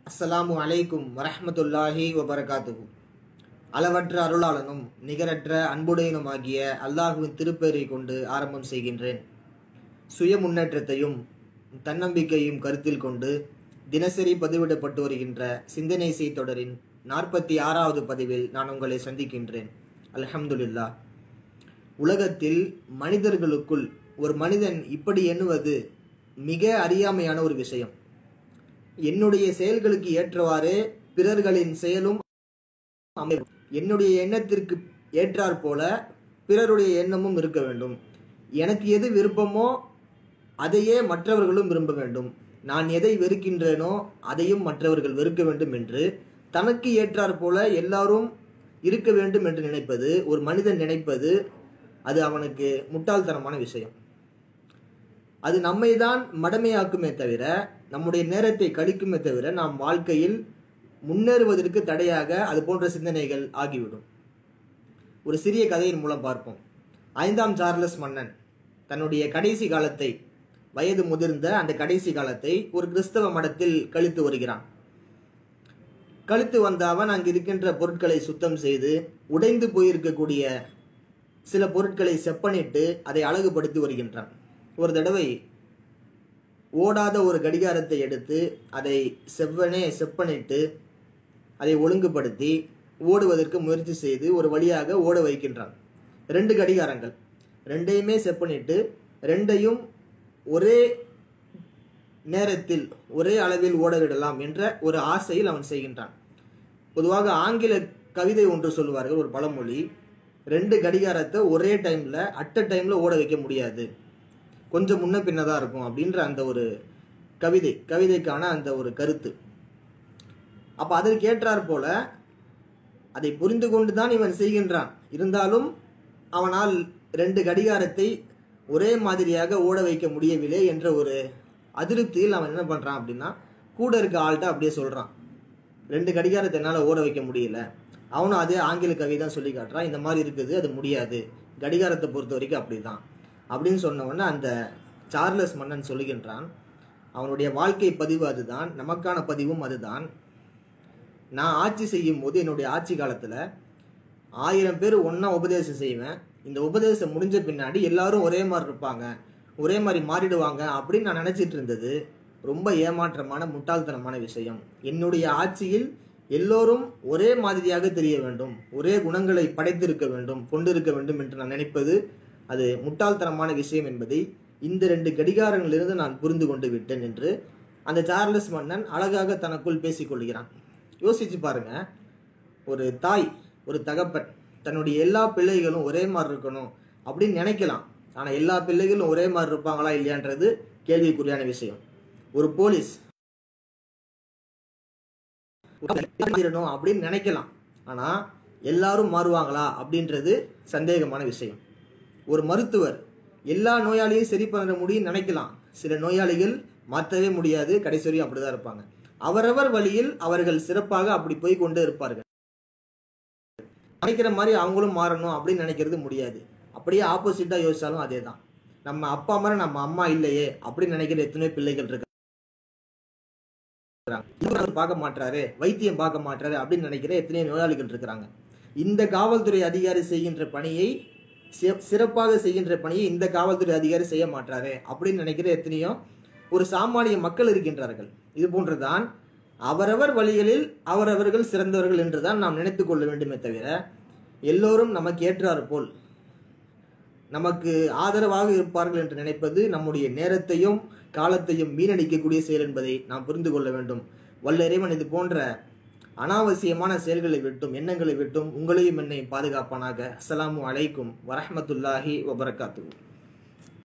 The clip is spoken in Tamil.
அஸ்ஸலாமு அலைக்கும் வரஹ்மத்துல்லாஹி வபரகாத்துஹு அளவற்ற அருளாளனும் நிகரற்ற அன்புடையனுமாகிய அல்லாஹுவின் திருப்பெயரை கொண்டு ஆரம்பம் செய்கின்றேன் சுய முன்னேற்றத்தையும் தன்னம்பிக்கையும் கருத்தில் கொண்டு தினசரி பதிவிடப்பட்டு வருகின்ற சிந்தனை செய் தொடரின் நாற்பத்தி ஆறாவது பதிவில் நான் உங்களை சந்திக்கின்றேன் அல்ஹம்துலில்லாஹ் உலகத்தில் மனிதர்களுக்குள் ஒரு மனிதன் இப்படி எண்ணுவது மிக அறியாமையான ஒரு விஷயம் என்னுடைய செயல்களுக்கு ஏற்றவாறு பிறர்களின் செயலும் அமையும் என்னுடைய எண்ணத்திற்கு ஏற்றாற் போல பிறருடைய எண்ணமும் இருக்க வேண்டும் எனக்கு எது விருப்பமோ அதையே மற்றவர்களும் விரும்ப வேண்டும் நான் எதை வெறுக்கின்றேனோ அதையும் மற்றவர்கள் வெறுக்க வேண்டும் என்று தனக்கு ஏற்றாற் போல எல்லாரும் இருக்க வேண்டும் என்று நினைப்பது ஒரு மனிதன் நினைப்பது அது அவனுக்கு முட்டாள்தனமான விஷயம் அது நம்மை தான் மடமையாக்குமே தவிர நம்முடைய நேரத்தை கழிக்குமே தவிர நாம் வாழ்க்கையில் முன்னேறுவதற்கு தடையாக அது போன்ற சிந்தனைகள் ஆகிவிடும் ஒரு சிறிய கதையின் மூலம் பார்ப்போம் ஐந்தாம் சார்லஸ் மன்னன் தன்னுடைய கடைசி காலத்தை வயது முதிர்ந்த அந்த கடைசி காலத்தை ஒரு கிறிஸ்தவ மடத்தில் கழித்து வருகிறான் கழித்து வந்த அவன் அங்கு இருக்கின்ற பொருட்களை சுத்தம் செய்து உடைந்து போயிருக்கக்கூடிய சில பொருட்களை செப்பனிட்டு அதை அழகுபடுத்தி வருகின்றான் ஒரு தடவை ஓடாத ஒரு கடிகாரத்தை எடுத்து அதை செவ்வனே செப்பனிட்டு அதை ஒழுங்குபடுத்தி ஓடுவதற்கு முயற்சி செய்து ஒரு வழியாக ஓட வைக்கின்றான் ரெண்டு கடிகாரங்கள் ரெண்டையுமே செப்பனிட்டு ரெண்டையும் ஒரே நேரத்தில் ஒரே அளவில் ஓடவிடலாம் என்ற ஒரு ஆசையில் அவன் செய்கின்றான் பொதுவாக ஆங்கில கவிதை ஒன்று சொல்லுவார்கள் ஒரு பழமொழி ரெண்டு கடிகாரத்தை ஒரே டைம்ல அட் அ டைம்ல ஓட வைக்க முடியாது கொஞ்சம் முன்ன பின்னதாக இருக்கும் அப்படின்ற அந்த ஒரு கவிதை கவிதைக்கான அந்த ஒரு கருத்து அப்போ அதற்கு ஏற்றாற் போல அதை புரிந்து கொண்டு தான் இவன் செய்கின்றான் இருந்தாலும் அவனால் ரெண்டு கடிகாரத்தை ஒரே மாதிரியாக ஓட வைக்க முடியவில்லை என்ற ஒரு அதிருப்தியில் அவன் என்ன பண்ணுறான் அப்படின்னா கூட இருக்க ஆள்கிட்ட அப்படியே சொல்கிறான் ரெண்டு கடிகாரத்தை என்னால் ஓட வைக்க முடியல அவனும் அதே ஆங்கில கவி தான் சொல்லி காட்டுறான் இந்த மாதிரி இருக்குது அது முடியாது கடிகாரத்தை பொறுத்த வரைக்கும் அப்படி தான் அப்படின்னு சொன்ன உடனே அந்த சார்லஸ் மன்னன் சொல்லுகின்றான் அவனுடைய வாழ்க்கை பதிவு அதுதான் நமக்கான பதிவும் அதுதான் நான் ஆட்சி செய்யும் போது என்னுடைய ஆட்சி காலத்தில் ஆயிரம் பேர் ஒன்றா உபதேசம் செய்வேன் இந்த உபதேசம் முடிஞ்ச பின்னாடி எல்லாரும் ஒரே மாதிரி இருப்பாங்க ஒரே மாதிரி மாறிடுவாங்க அப்படின்னு நான் நினச்சிட்டு இருந்தது ரொம்ப ஏமாற்றமான முட்டாள்தனமான விஷயம் என்னுடைய ஆட்சியில் எல்லோரும் ஒரே மாதிரியாக தெரிய வேண்டும் ஒரே குணங்களை படைத்திருக்க வேண்டும் கொண்டிருக்க வேண்டும் என்று நான் நினைப்பது அது முட்டாள்தனமான விஷயம் என்பதை இந்த ரெண்டு கடிகாரங்களிலிருந்து நான் புரிந்து கொண்டு விட்டேன் என்று அந்த சார்லஸ் மன்னன் அழகாக தனக்குள் பேசிக்கொள்கிறான் யோசிச்சு பாருங்க ஒரு தாய் ஒரு தகப்பன் தன்னுடைய எல்லா பிள்ளைகளும் ஒரே மாதிரி இருக்கணும் அப்படின்னு நினைக்கலாம் ஆனால் எல்லா பிள்ளைகளும் ஒரே மாதிரி இருப்பாங்களா இல்லையான்றது கேள்விக்குறியான விஷயம் ஒரு போலீஸ் அப்படின்னு நினைக்கலாம் ஆனால் எல்லாரும் மாறுவாங்களா அப்படின்றது சந்தேகமான விஷயம் ஒரு மருத்துவர் எல்லா நோயாளியும் சரி பண்ண முடியும்னு நினைக்கலாம் சில நோயாளிகள் மாற்றவே முடியாது கடைசி வரையும் அப்படிதான் இருப்பாங்க அவரவர் வழியில் அவர்கள் சிறப்பாக அப்படி போய் கொண்டு இருப்பார்கள் நினைக்கிற மாதிரி அவங்களும் மாறணும் அப்படின்னு நினைக்கிறது முடியாது அப்படியே ஆப்போசிட்டா யோசிச்சாலும் அதே தான் நம்ம அப்பா மாதிரி நம்ம அம்மா இல்லையே அப்படின்னு நினைக்கிற எத்தனையோ பிள்ளைகள் இருக்காங்க பார்க்க மாட்டாரு வைத்தியம் பார்க்க மாட்டாரு அப்படின்னு நினைக்கிற எத்தனையோ நோயாளிகள் இருக்கிறாங்க இந்த காவல்துறை அதிகாரி செய்கின்ற பணியை சிறப்பாக செய்கின்ற பணியை இந்த காவல்துறை அதிகாரி செய்ய மாட்டாரு அப்படின்னு நினைக்கிற எத்தனையோ ஒரு சாமானிய மக்கள் இருக்கின்றார்கள் இது போன்றுதான் அவரவர் வழிகளில் அவரவர்கள் சிறந்தவர்கள் என்றுதான் நாம் நினைத்து கொள்ள வேண்டுமே தவிர எல்லோரும் நமக்கு ஏற்றாறு போல் நமக்கு ஆதரவாக இருப்பார்கள் என்று நினைப்பது நம்முடைய நேரத்தையும் காலத்தையும் வீணடிக்கக்கூடிய செயல் என்பதை நாம் புரிந்து கொள்ள வேண்டும் வல்ல இறைவன் இது போன்ற அனாவசியமான செயல்களை விட்டும் எண்ணங்களை விட்டும் உங்களையும் என்னையும் பாதுகாப்பானாக அஸ்ஸலாமு அலைக்கும் வரஹமத்துல்லாஹி வபரகாத்து